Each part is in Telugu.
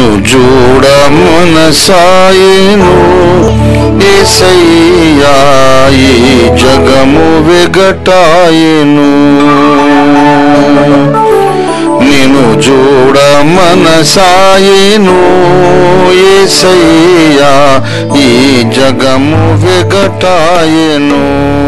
చూడ మనసాయను ఏసయ్యా ఈ జగము వెగటాయను నిన్ను చూడ మనసాయను ఏసయ్యా ఈ జగము వెగటాయను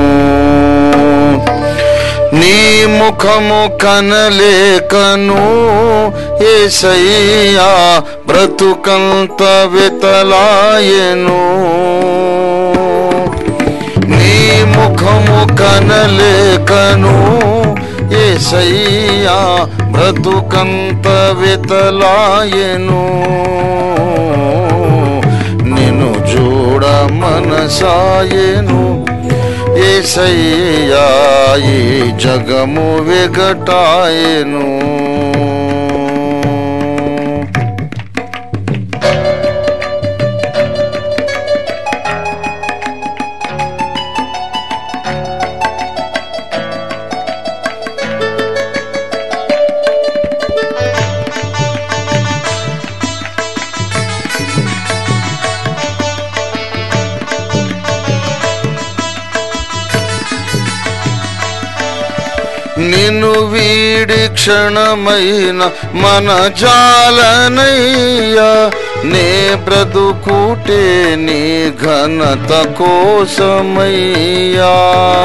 నీ ముఖము కనలేకను ఏసయ్యా బ్రతుకంత వెతలాయను నీ ముఖము కనలేకను ఏసయ్యా బ్రతుకంత వెతలాయను నిన్ను చూడ మనసాయను ఏసయ్యా ఈ జగము వెగటాయను నిన్ను వీడి క్షణమైన మన జాలనయ్యా నే బ్రతుకుటే నీ ఘనత కోసమయ్యా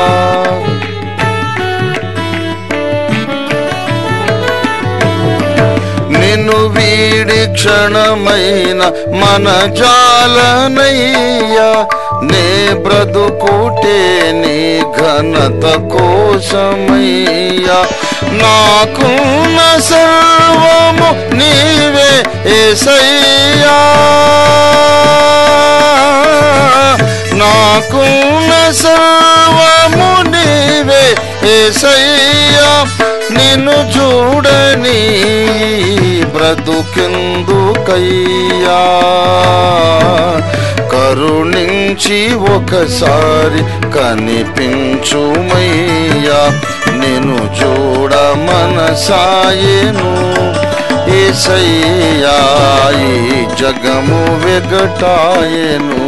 నిన్ను వీడి క్షణమైన మన జాలనయ్యా నే బ్రతుకుటే నీ ఘనత కోసమయ్యా నాకున్న సర్వము నీవే ఏసయ్యా నాకున్న సర్వము నీవే ఏసయ్యా నిన్ను చూడని బ్రతుకెందుకయ్యా కరుణించి ఒకసారి కనిపించుమయ్యా నేను చూడ మనసాయను ఏసయ్యా ఈ జగము వెగటాయను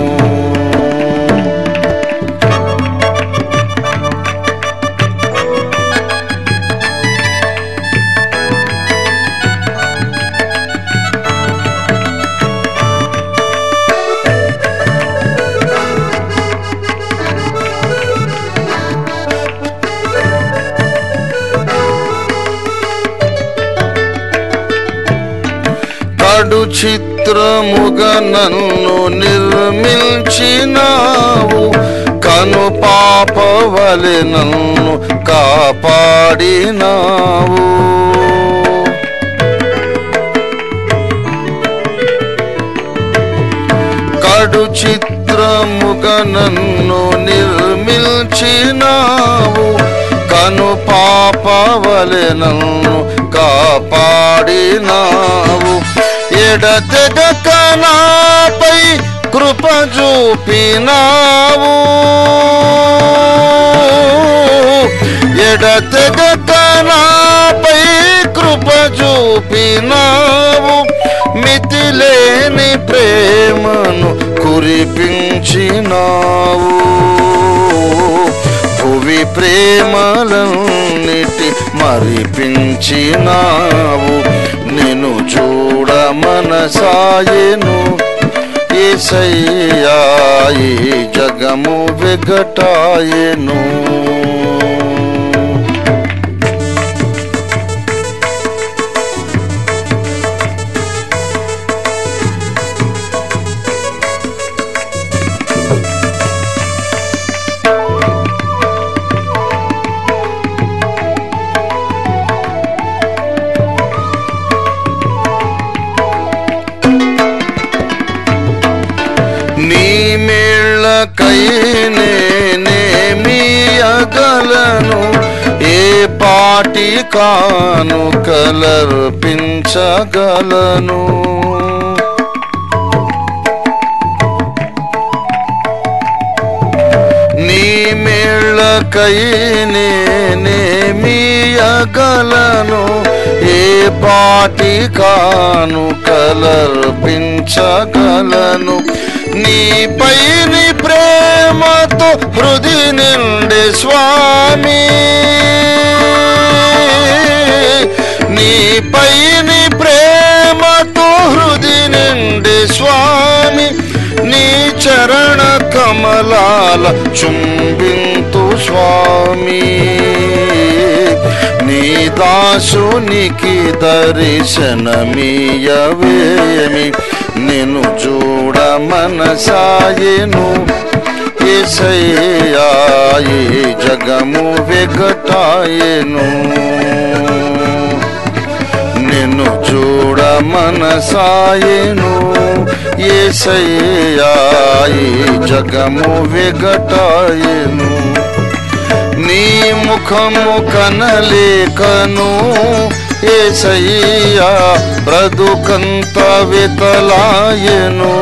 కడు చిత్రముగా నన్ను నిర్మించినావు కను పాపవలె నన్ను కాపాడినావు కడు చిత్రముగా నన్ను నిర్మించినావు కను పాపవలె నన్ను కాపాడినావు ఎడతెగక నాపై కృప చూపినావు ఎడతెగక నాపై కృప చూపినావు మితిలేని ప్రేమను కురిపించినావు భువి ప్రేమలన్నిటి మరిపించినావు నేను చూడ మనసాయను ఏసయ్యా ఈ జగము వెగటాయను నీ మేళ్ళకై నేనేమియగలను ఏ పాటి కాను కలర్పించగలను నీ మేళ్ళ మీళ్ళకై నేనేమియగలను ఏ పాటి కాను కలర్పించగలను నీపై నీ ప్రేమతో హృది నిండే స్వామి నీపై నీ ప్రేమతో హృది నిండే స్వామి నీ చరణ కమలాల చుంబింతు స్వామి నీ దాసునికి దర్శనమీయవేమి నిన్ను చూడ మనసాయను ఏసయ్యాయి జగము వెగటాయను నిన్ను చూడ మనసాయను ఏసయ్యాయి జగము వెగటాయను నీ ముఖము కనలేకను ఏసయ్యా బ్రతుకంత వితలాయను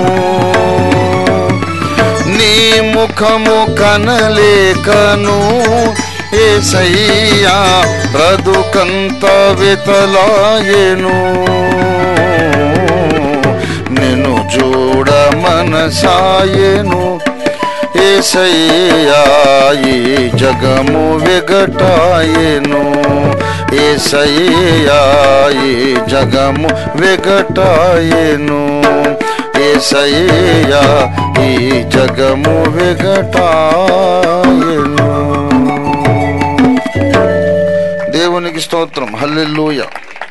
నీ ముఖము కనలేకను ఏసయ్యా బ్రతుకంత వితలాయను నిన్ను చూడ మనసాయను ఏసయ్యాయి జగము వెగటాయను ఏసయ్యాయి జగము వెగటాయను ఏసయ్యా ఈ జగము వెగటాయను దేవునికి స్తోత్రం హల్లెలూయా